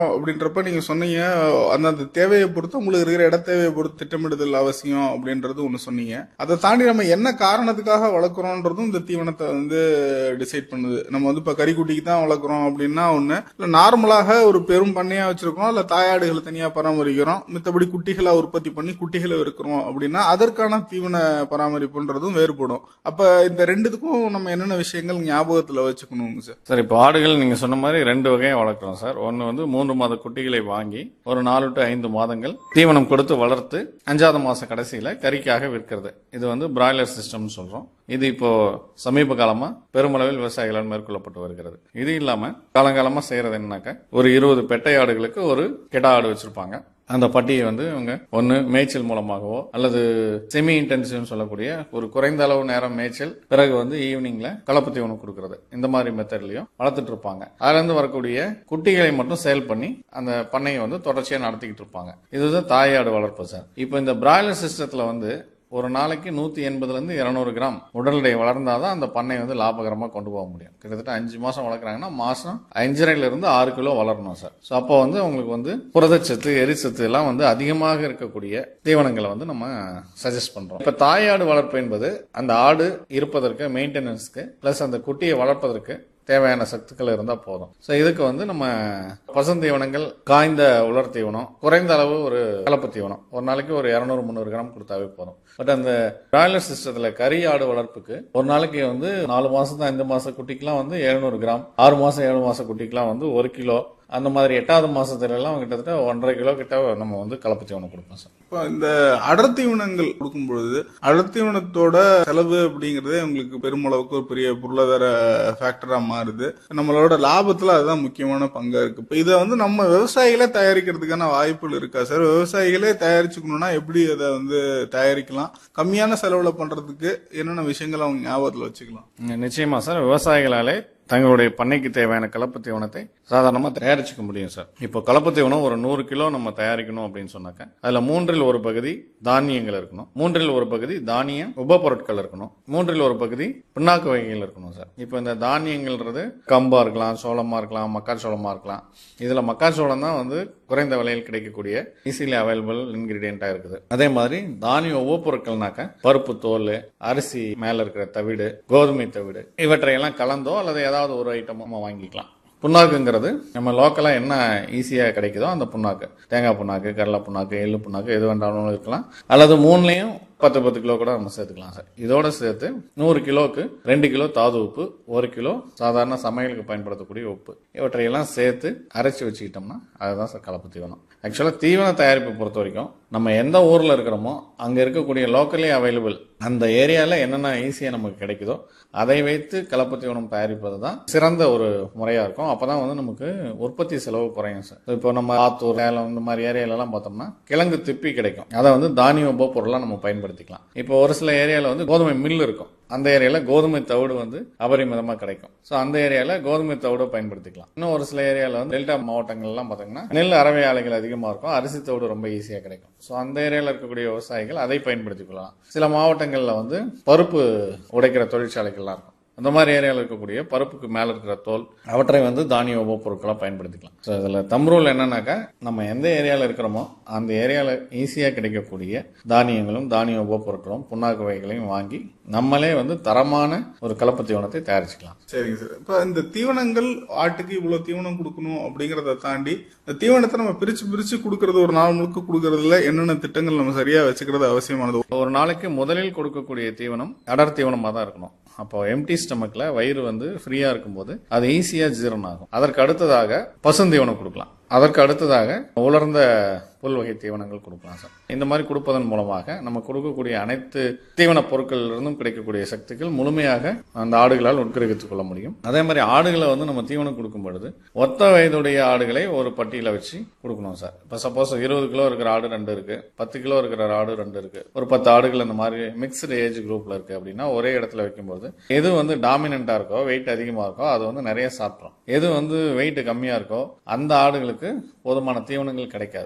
அப்படின்றப்ப நீங்க சொன்னீங்க அந்தந்த தேவையை பொறுத்து உங்களுக்கு இருக்கிற இட தேவையை பொறுத்து திட்டமிடுதல் அவசியம் அப்படின்றது ஒண்ணு சொன்னீங்க அதை தாண்டி நம்ம என்ன காரணத்துக்காக வளர்க்குறோன்றதும் இந்த தீவனத்தை வந்து டிசைட் பண்ணுது நம்ம வந்து இப்ப கறிக்குட்டிக்கு தான் வளர்க்குறோம் அப்படின்னா ஒண்ணு இல்ல நார்மலாக ஒரு பெரும் பண்ணையா வச்சிருக்கோம் இல்ல தாயாடுகளை தனியா பராமரிக்கிறோம் மித்தபடி குட்டிகளை உற்பத்தி பண்ணி குட்டிகளை இருக்கிறோம் அப்படின்னா அதற்கான தீவன பராமரிப்புன்றதும் வேறுபடும் அப்ப இந்த ரெண்டுத்துக்கும் நம்ம என்னென்ன விஷயங்கள் ஞாபகத்துல வச்சுக்கணுங்க சார் சார் இப்போ ஆடுகள் நீங்க சொன்ன மாதிரி ரெண்டு வகையை வளர்க்குறோம் சார் ஒன்று வந்து மூன்று மாத குட்டிகளை வாங்கி ஒரு நாலு டு ஐந்து மாதங்கள் தீவனம் கொடுத்து வளர்த்து அஞ்சாவது மாச கடைசியில கறிக்காக விற்கிறது இது வந்து பிராய்லர் சிஸ்டம்னு சொல்றோம் இது இப்போ சமீப காலமா பெருமளவில் விவசாயிகளால் மேற்கொள்ளப்பட்டு வருகிறது இது இல்லாம காலங்காலமா செய்யறது என்னன்னாக்க ஒரு இருபது பெட்டை ஆடுகளுக்கு ஒரு கெடா ஆடு வச்சிருப்பாங்க அந்த பட்டியை வந்து அவங்க ஒன்று மேய்ச்சல் மூலமாகவோ அல்லது செமி இன்டென்சிவ்னு சொல்லக்கூடிய ஒரு குறைந்த அளவு நேரம் மேய்ச்சல் பிறகு வந்து ஈவினிங்ல கலப்பு தீவனம் கொடுக்கறது இந்த மாதிரி மெத்தட்லயும் வளர்த்துட்டு இருப்பாங்க அதுல இருந்து வரக்கூடிய குட்டிகளை மட்டும் சேல் பண்ணி அந்த பண்ணையை வந்து தொடர்ச்சியா நடத்திக்கிட்டு இருப்பாங்க இதுதான் தாயாடு வளர்ப்பு சார் இப்போ இந்த பிராய்லர் சிஸ்டத்துல வந்து ஒரு நாளைக்கு நூத்தி எண்பதுல இருந்து இருநூறு கிராம் உடல் எடை வளர்ந்தாதான் அந்த பண்ணை வந்து லாபகரமா கொண்டு போக முடியும் கிட்டத்தட்ட அஞ்சு மாசம் வளர்க்குறாங்கன்னா மாசம் அஞ்சரைல இருந்து ஆறு கிலோ வளரணும் சார் ஸோ அப்போ வந்து உங்களுக்கு வந்து புரதச்சத்து எரிசத்து எல்லாம் வந்து அதிகமாக இருக்கக்கூடிய தீவனங்களை வந்து நம்ம சஜஸ்ட் பண்றோம் இப்ப தாயாடு வளர்ப்பு என்பது அந்த ஆடு இருப்பதற்கு மெயின்டெனன்ஸ்க்கு பிளஸ் அந்த குட்டியை வளர்ப்பதற்கு தேவையான சத்துக்கள் இருந்தா போதும் ஸோ இதுக்கு வந்து நம்ம பசுந்தீவனங்கள் காய்ந்த உலர் தீவனம் குறைந்த அளவு ஒரு கலப்பு தீவனம் ஒரு நாளைக்கு ஒரு இரநூறு முந்நூறு கிராம் கொடுத்தாவே போதும் பட் அந்த பிராய்லர் சிஸ்டத்துல கறி ஆடு வளர்ப்புக்கு ஒரு நாளைக்கு வந்து நாலு மாசம் அஞ்சு மாச குட்டிக்கெல்லாம் வந்து எழுநூறு கிராம் ஆறு மாசம் ஏழு மாச குட்டிக்கெல்லாம் வந்து ஒரு கிலோ அந்த மாதிரி எட்டாவது மாசத்துல எல்லாம் கிட்டத்தட்ட ஒன்றரை கிலோ கிட்ட நம்ம வந்து கலப்பு தீவனம் கொடுப்போம் சார் இப்போ இந்த அடர் தீவனங்கள் கொடுக்கும் பொழுது அடர் தீவனத்தோட செலவு அப்படிங்கறதே உங்களுக்கு பெருமளவுக்கு ஒரு பெரிய பொருளாதார ஃபேக்டரா மாறுது நம்மளோட லாபத்துல அதுதான் முக்கியமான பங்கா இருக்கு இப்போ இதை வந்து நம்ம விவசாயிகளே தயாரிக்கிறதுக்கான வாய்ப்புகள் இருக்கா சார் விவசாயிகளே தயாரிச்சுக்கணும்னா எப்படி அதை வந்து தயாரிக்கலாம் கம்மியான செலவுல பண்றதுக்கு என்னென்ன விஷயங்கள் அவங்க ஞாபகத்துல வச்சுக்கலாம் நிச்சயமா சார் விவசாயிகளாலே தங்களுடைய பண்ணைக்கு தேவையான கலப்பு தீவனத்தை சாதாரணமாக தயாரிச்சுக்க முடியும் சார் இப்போ கலப்பு தீவனம் ஒரு நூறு கிலோ நம்ம தயாரிக்கணும் அப்படின்னு சொன்னாக்க அதில் மூன்றில் ஒரு பகுதி தானியங்கள் இருக்கணும் மூன்றில் ஒரு பகுதி தானிய உபபொருட்கள் இருக்கணும் மூன்றில் ஒரு பகுதி பின்னாக்கு வகைகள் இருக்கணும் சார் இப்போ இந்த தானியங்கள்ன்றது கம்பா இருக்கலாம் சோளமா இருக்கலாம் மக்காச்சோளமா இருக்கலாம் இதில் மக்காச்சோளம் தான் வந்து குறைந்த விலையில் கிடைக்கக்கூடிய ஈஸிலி அவைலபிள் இன்கிரீடியண்டா இருக்குது அதே மாதிரி தானிய உபப்பொருட்கள்னாக்க பருப்பு தோல் அரிசி மேல இருக்கிற தவிடு கோதுமை தவிடு இவற்றையெல்லாம் கலந்தோ அல்லது ஏதாவது ஒரு ஐட்டம் நம்ம வாங்கிக்கலாம் புண்ணாக்குங்கிறது நம்ம லோக்கலாக என்ன ஈஸியாக கிடைக்குதோ அந்த புண்ணாக்கு தேங்காய் புண்ணாக்கு கடலை புண்ணாக்கு எள்ளு புண்ணாக்கு எது வேண்டாலும் இருக்கலாம் அல்லது மூணுலேயும் பத்து பத்து கிலோ கூட நம்ம சேர்த்துக்கலாம் சார் இதோட சேர்த்து நூறு கிலோவுக்கு ரெண்டு கிலோ தாது உப்பு ஒரு கிலோ சாதாரண சமையலுக்கு பயன்படுத்தக்கூடிய உப்பு இவற்றையெல்லாம் சேர்த்து அரைச்சி வச்சுக்கிட்டோம்னா அதுதான் சார் கலப்பு தீவனம் ஆக்சுவலாக தீவன தயாரிப்பை பொறுத்த வரைக்கும் நம்ம எந்த ஊரில் இருக்கிறோமோ அங்கே இருக்கக்கூடிய லோக்கலி அவைலபிள் அந்த ஏரியாவில் என்னென்ன ஈஸியாக நமக்கு கிடைக்குதோ அதை வைத்து கலப்பு தீவனம் தயாரிப்பது தான் சிறந்த ஒரு முறையாக இருக்கும் அப்போ தான் வந்து நமக்கு உற்பத்தி செலவு குறையும் சார் இப்போ நம்ம ஆத்தூர் சேலம் இந்த மாதிரி ஏரியாலலாம் பார்த்தோம்னா கிழங்கு திப்பி கிடைக்கும் அதை வந்து தானிய உப பொருளாக நம்ம பயன்படுத்திக்கலாம் இப்போ ஒரு சில ஏரியாவில் வந்து கோதுமை மில் இருக்கும் அந்த ஏரியாவில் கோதுமை தவிடு வந்து அபரிமிதமாக கிடைக்கும் ஸோ அந்த ஏரியாவில் கோதுமை தவிடு பயன்படுத்திக்கலாம் இன்னும் ஒரு சில ஏரியாவில் வந்து டெல்டா மாவட்டங்கள்லாம் பார்த்தீங்கன்னா நெல் அறவை ஆலைகள் அதிகமாக இருக்கும் அரிசி தவிடு ரொம்ப ஈஸியாக கிடைக்கும் ஸோ அந்த ஏரியாவில் இருக்கக்கூடிய விவசாயிகள் அதை பயன்படுத்திக் கொள்ளலாம் சில மாவட்டங்களில் வந்து பருப்பு உடைக்கிற தொழிற்சாலைகள்லாம் இருக்கும் அந்த மாதிரி ஏரியாவில் இருக்கக்கூடிய பருப்புக்கு மேலே இருக்கிற தோல் அவற்றை வந்து தானிய உபப்பொருட்களாக பயன்படுத்திக்கலாம் ஸோ இதில் தம்ரூல் என்னன்னாக்கா நம்ம எந்த ஏரியாவில் இருக்கிறோமோ அந்த ஏரியாவில் ஈஸியாக கிடைக்கக்கூடிய தானியங்களும் தானிய உபப்பொருட்களும் புண்ணாக்கு வகைகளையும் வாங்கி நம்மளே வந்து தரமான ஒரு கலப்பு தீவனத்தை தயாரிச்சுக்கலாம் சரிங்க சார் இப்போ இந்த தீவனங்கள் ஆட்டுக்கு இவ்வளவு தீவனம் கொடுக்கணும் அப்படிங்கறத தாண்டி இந்த தீவனத்தை நம்ம பிரிச்சு பிரிச்சு கொடுக்கறது ஒரு நாள் முழுக்க கொடுக்கறதுல என்னென்ன திட்டங்கள் நம்ம சரியா வச்சுக்கிறது அவசியமானது ஒரு நாளைக்கு முதலில் கொடுக்கக்கூடிய தீவனம் அடர் தீவனமாக தான் இருக்கணும் அப்போ எம்டி ஸ்டமக்ல வயிறு வந்து ஃப்ரீயா இருக்கும்போது அது ஈஸியா ஜீரணம் ஆகும் அதற்கு அடுத்ததாக பசுந்தீவனம் கொடுக்கலாம் அதற்கு அடுத்ததாக உலர்ந்த புல் வகை தீவனங்கள் கொடுக்கலாம் சார் இந்த மாதிரி கொடுப்பதன் மூலமாக நம்ம கொடுக்கக்கூடிய அனைத்து தீவன பொருட்களிலிருந்தும் கிடைக்கக்கூடிய சக்திகள் முழுமையாக அந்த ஆடுகளால் உட்கிரகித்துக் கொள்ள முடியும் அதே மாதிரி ஆடுகளை வந்து நம்ம தீவனம் கொடுக்கும் பொழுது ஒத்த வயதுடைய ஆடுகளை ஒரு பட்டியல வச்சு கொடுக்கணும் சார் இப்போ சப்போஸ் இருபது கிலோ இருக்கிற ஆடு ரெண்டு இருக்கு பத்து கிலோ இருக்கிற ஆடு ரெண்டு இருக்கு ஒரு பத்து ஆடுகள் இந்த மாதிரி மிக்சடு ஏஜ் குரூப்ல இருக்கு அப்படின்னா ஒரே இடத்துல வைக்கும்போது எது வந்து டாமினண்டா இருக்கோ வெயிட் அதிகமா இருக்கோ அது வந்து நிறைய சாப்பிட்றோம் எது வந்து வெயிட் கம்மியா இருக்கோ அந்த ஆடுகளுக்கு போதுமான தீவனங்கள் கிடைக்காது அதனால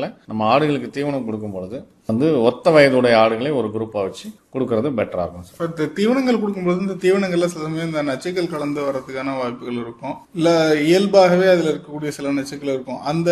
அதனால நம்ம ஆடுகளுக்கு தீவனம் கொடுக்கும் பொழுது வந்து ஒத்த வயதுடைய ஆடுகளை ஒரு குரூப்பா வச்சு கொடுக்கறது பெட்டரா இருக்கும் சார் இப்ப இந்த தீவனங்கள் கொடுக்கும்போது இந்த தீவனங்கள்ல சில சமயம் இந்த நச்சுக்கள் கலந்து வர்றதுக்கான வாய்ப்புகள் இருக்கும் இல்ல இயல்பாகவே அதுல இருக்கக்கூடிய சில நச்சுக்கள் இருக்கும் அந்த